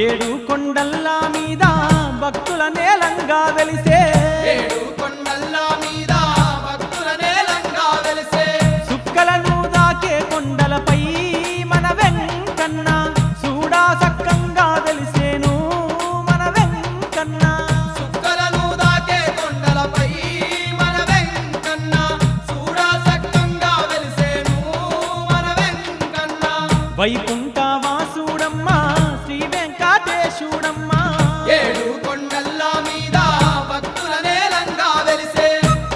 ఏడు కొండల్లా మీద భక్తుల నేలంగా వెలిసే ఏడు కొండల్ల మీద భక్తుల నేలంగా వెలిసే సుక్కలను దాకే కొండలపై మన వెంకన్న చూడా సక్కంగా వెలిసేను మన వెంకన్న సుక్కలను దాకే కొండలపై మన వెంకన్న చూడా సక్కంగా వెలిసేను మన వెంకన్న వైకుంఠ వాసుడమ్మ శ్రీ వెంకటేశుడమ్మ ఏడు కొండల్ల మీద భక్తుల నేలంగా వెలిసే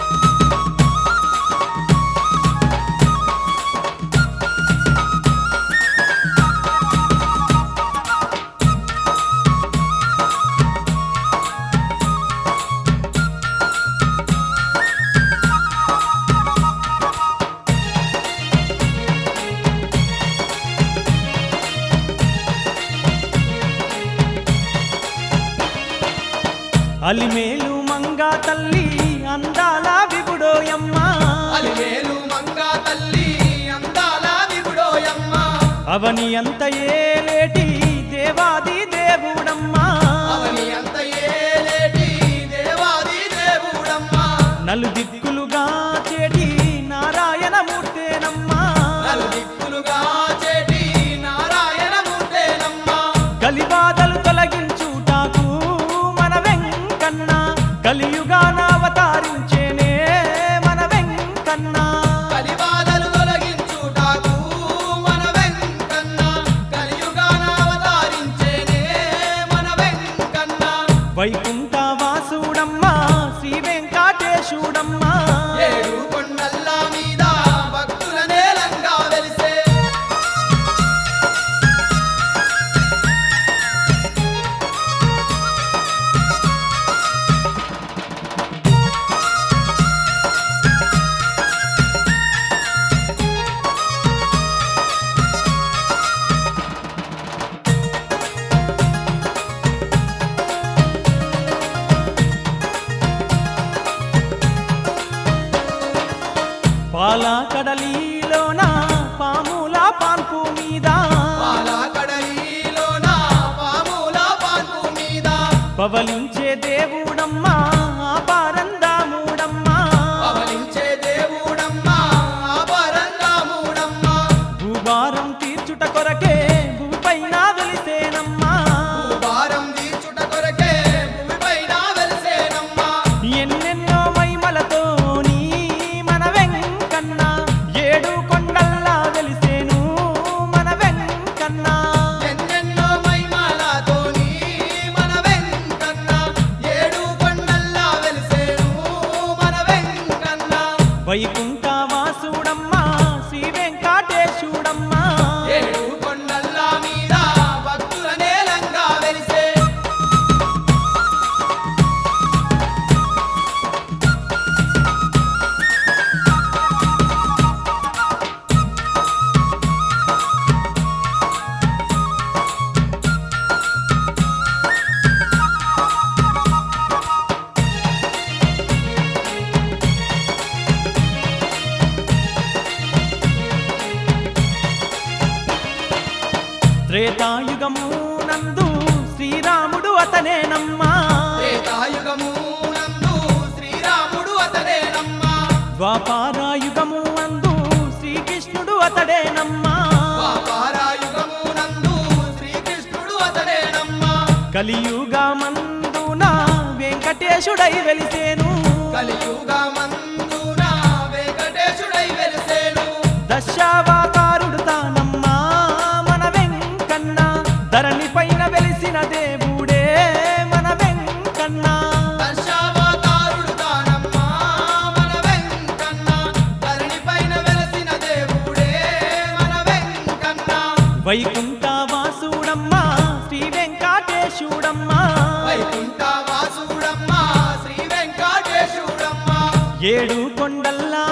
అలిమేలు మంగా తల్లి అందాల విగుడోయమ్మ అలివేలు మంగా తల్లి అందాల విగుడోయమ్మ అవని అంత ఏలేటి దేవాది దేవుడమ్మ అవని అంత ఏలేటి దేవాది దేవుడమ్మ నలు దిక్కులుగా చేటి నారాయణమూర్తేనమ్మ నలుదిక్కులుగా చేటి నారాయణమూర్తేనమ్మ కలిబాధలు తొలగించుటాకు మన వెంకన్న కలియుగాన అవతారించేనే మన వెంకన్న కలిబాధలు తొలగించుటాకు మన వెంకన్న కలియుగాన అవతారించేనే మన వెంకన్న వైకుంఠ వాసుడమ్మ శ్రీ వెంకటేశుడమ్మ ఏడు కొండల్ల మీద భక్తుల నేలంగా వెలిసే పాల కడలిలోన పాముల పాన్పు మీద పాల కడలిలోన పాముల పాన్పు మీద పవలించే దేవుడమ్మా పారందాముడమ్మా పవలించే దేవుడమ్మా పరందాముడమ్మా భూభారం తీర్చుట కొరకే భూపైన వెలిసేనమ్మా భారం తీర్చుట కొరకే భూమిపైన వెలిసేనమ్మా ఎన్నెన్నో మైమలతోని మన వెంకన్న ఏడు కొండల్లా వెలిసేను మన వెంకన్న ఎన్నెన్నో మహిమలతోని మన వెంకన్న ఏడు కొండల్లా వెలిసేను మన వెంకన్న వైకుంఠ వాసుడమ్మా శ్రీ వెంకటేశుడమ్మా ఏడు కొండల్లా మీద భక్తుల నేలంగా వెలిసే త్రేతాయుగము నందు శ్రీరాముడు అతనేనమ్మా త్రేతాయుగము నందు శ్రీరాముడు అతడేనమ్మా ద్వాపారాయుగము అందు శ్రీకృష్ణుడు అతడేనమ్మా పాపారాయుగము నందు శ్రీకృష్ణుడు అతడేనమ్మా కలియుగమందున వెంకటేశుడై వెలిసేను కలియుగమందున వెంకటేశుడై వెలిసేను దశావతారుడు తానమ్మా మన వెంకన్న ధరణి పైన వెలిసిన దేవుడే మన వెంకన్న దశావతారుడు తానమ్మా మన వెంకన్న ధరణిపైన వెలసిన దేవుడే మన వెంకన్న వైకుంఠ వాసుడమ్మా శ్రీ వెంకటేశుడమ్మా వైకుంఠ వాసుడమ్మా శ్రీ వెంకటేశుడమ్మా ఏడు కొండల్లా